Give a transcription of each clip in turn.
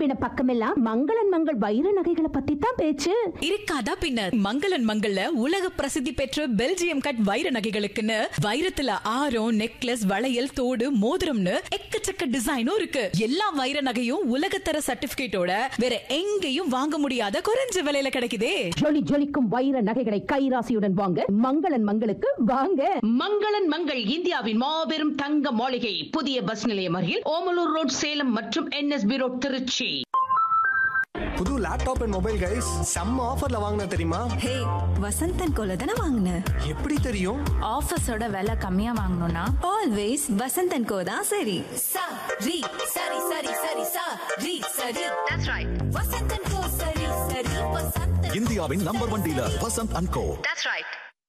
திரும்பின பக்கமெல்லாம் மங்களன் மங்கள் வைர நகைகளை பத்தி தான் பேச்சு இருக்காதா பின்ன மங்களன் மங்கள்ல உலக பிரசித்தி பெற்ற பெல்ஜியம் கட் வைர நகைகளுக்குன்னு வைரத்துல ஆரம் நெக்லஸ் வளையல் தோடு மோதிரம்னு எக்கச்சக்க டிசைனும் இருக்கு எல்லா வைர நகையும் உலகத்தர சர்டிபிகேட்டோட வேற எங்கேயும் வாங்க முடியாத குறைஞ்ச விலையில கிடைக்குதே ஜொலி ஜொலிக்கும் வைர நகைகளை கைராசியுடன் வாங்க மங்களன் மங்களுக்கு வாங்க மங்களன் மங்கள் இந்தியாவின் மாபெரும் தங்க மாளிகை புதிய பஸ் நிலையம் அருகில் ஓமலூர் ரோட் சேலம் மற்றும் என்எஸ்பி ரோட் திருச்சி புது லேப்டாப் அண்ட் மொபைல் கைஸ் செம்ம ஆஃபர்ல வாங்கின தெரியுமா ஹே வசந்தன் கோல தானே வாங்கின எப்படி தெரியும் ஆஃபீஸோட விலை கம்மியா வாங்கணும்னா ஆல்வேஸ் வசந்தன் கோ தான் சரி sa ri sari sari sari sa ri sari that's right vasantan ko sari sari vasantan இந்தியாவின் number one dealer Vasanth and co that's right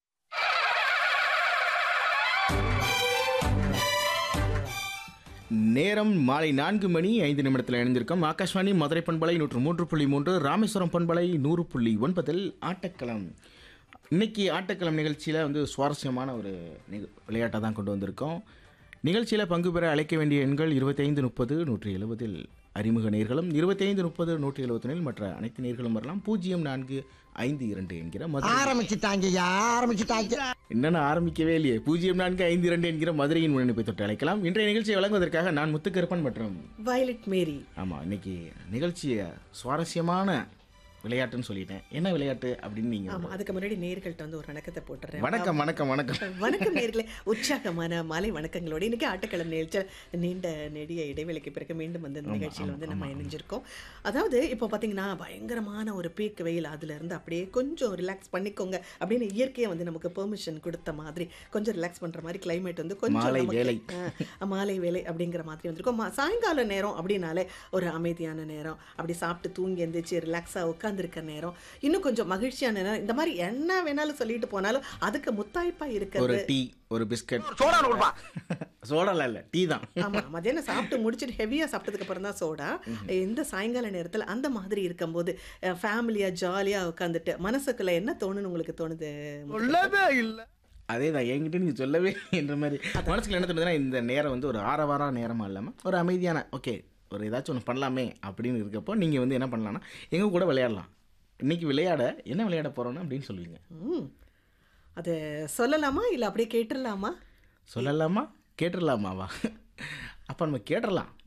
நேரம் மாலை நான்கு மணி ஐந்து நிமிடத்தில் இணைந்திருக்கோம் ஆகாஷ்வாணி மதுரை பண்பலை நூற்று மூன்று புள்ளி மூன்று ராமேஸ்வரம் பண்பலை நூறு புள்ளி ஒன்பதில் ஆட்டக்களம் இன்னைக்கு ஆட்டக்களம் நிகழ்ச்சியில் வந்து சுவாரஸ்யமான ஒரு நிக விளையாட்டை தான் கொண்டு வந்திருக்கோம் நிகழ்ச்சியில் பங்கு பெற அழைக்க வேண்டிய எண்கள் இருபத்தைந்து முப்பது நூற்றி எழுபதில் அறிமுக நேர்களும் இருபத்தைந்து முப்பது நூற்றி எழுபத்தொன்னில் மற்ற அனைத்து நேர்களும் வரலாம் பூஜ்ஜியம் நான்கு ஐந்து இரண்டு என்கிற மதுரை ஆரம்பிச்சுட்டாங்கய்யா ஆரம்பிச்சுட்டாங்க என்னென்ன ஆரம்பிக்கவே இல்லையே பூஜ்ஜியம் நான்கு ஐந்து இரண்டு என்கிற மதுரையின் முன்னணிப்பை தொட்டு அழைக்கலாம் இன்றைய நிகழ்ச்சியை வழங்குவதற்காக நான் முத்துக்கருப்பன் மற்றும் வயலட் மேரி ஆமாம் இன்னைக்கு நிகழ்ச்சியை சுவாரஸ்யமான விளையாட்டுன்னு சொல்லிட்டேன் என்ன விளையாட்டு அப்படின்னு ஆமா நீங்கள் அதுக்கு முன்னாடி நேர்கள்ட்ட வந்து ஒரு வணக்கத்தை போட்டுறேன் வணக்கம் வணக்கம் வணக்கம் வணக்கம் நேர்களே உற்சாகமான மாலை வணக்கங்களோட இன்னைக்கு ஆட்டக்கிழமை நிகழ்ச்சியில் நீண்ட நெடிய இடைவெளிக்கு பிறகு மீண்டும் வந்து இந்த நிகழ்ச்சியில் வந்து நம்ம இணைஞ்சிருக்கோம் அதாவது இப்போ பார்த்தீங்கன்னா பயங்கரமான ஒரு பீக் வெயில் அதுல இருந்து அப்படியே கொஞ்சம் ரிலாக்ஸ் பண்ணிக்கோங்க அப்படின்னு இயற்கையை வந்து நமக்கு பெர்மிஷன் கொடுத்த மாதிரி கொஞ்சம் ரிலாக்ஸ் பண்ற மாதிரி கிளைமேட் வந்து கொஞ்சம் மாலை நமக்கு, வேலை. ஆ, மாலை வேலை அப்படிங்கிற மாதிரி வந்திருக்கும் மா- சாயங்கால நேரம் அப்படின்னாலே ஒரு அமைதியான நேரம் அப்படி சாப்பிட்டு தூங்கி எந்திரிச்சு ரிலாக்ஸாக உட்காந்துருக்க நேரம் இன்னும் கொஞ்சம் மகிழ்ச்சியான நேரம் இந்த மாதிரி என்ன வேணாலும் சொல்லிட்டு போனாலும் அதுக்கு முத்தாய்ப்பா ஒரு இருக்கிறது டீ ஒரு பிஸ்கட் சோடா கொடுப்பா சோடாலாம் இல்லை டீ தான் ஆமா மதியானம் சாப்பிட்டு முடிச்சுட்டு ஹெவியா சாப்பிட்டதுக்கு அப்புறம் தான் சோடா இந்த சாயங்கால நேரத்துல அந்த மாதிரி இருக்கும்போது ஃபேமிலியா ஜாலியா உட்காந்துட்டு மனசுக்குள்ள என்ன தோணுன்னு உங்களுக்கு தோணுது சொல்லவே இல்ல அதே தான் என்கிட்ட நீங்கள் சொல்லவே என்ற மாதிரி மனசுக்குள்ள என்ன தோணுதுன்னா இந்த நேரம் வந்து ஒரு ஆரவார நேரமாக இல்லாமல் ஒரு அமைதியான ஓகே ஒரு ஏதாச்சும் ஒன்று பண்ணலாமே அப்படின்னு இருக்கப்போ நீங்கள் வந்து என்ன பண்ணலாம்னா எங்கள் கூட விளையாடலாம் இன்னைக்கு விளையாட என்ன விளையாட போகிறோன்னு அப்படின்னு சொல்லுவீங்க ம் அது சொல்லலாமா இல்ல அப்படியே கேட்டுடலாமா சொல்லலாமா கேட்டுடலாமாவா அப்போ நம்ம கேட்டுடலாம்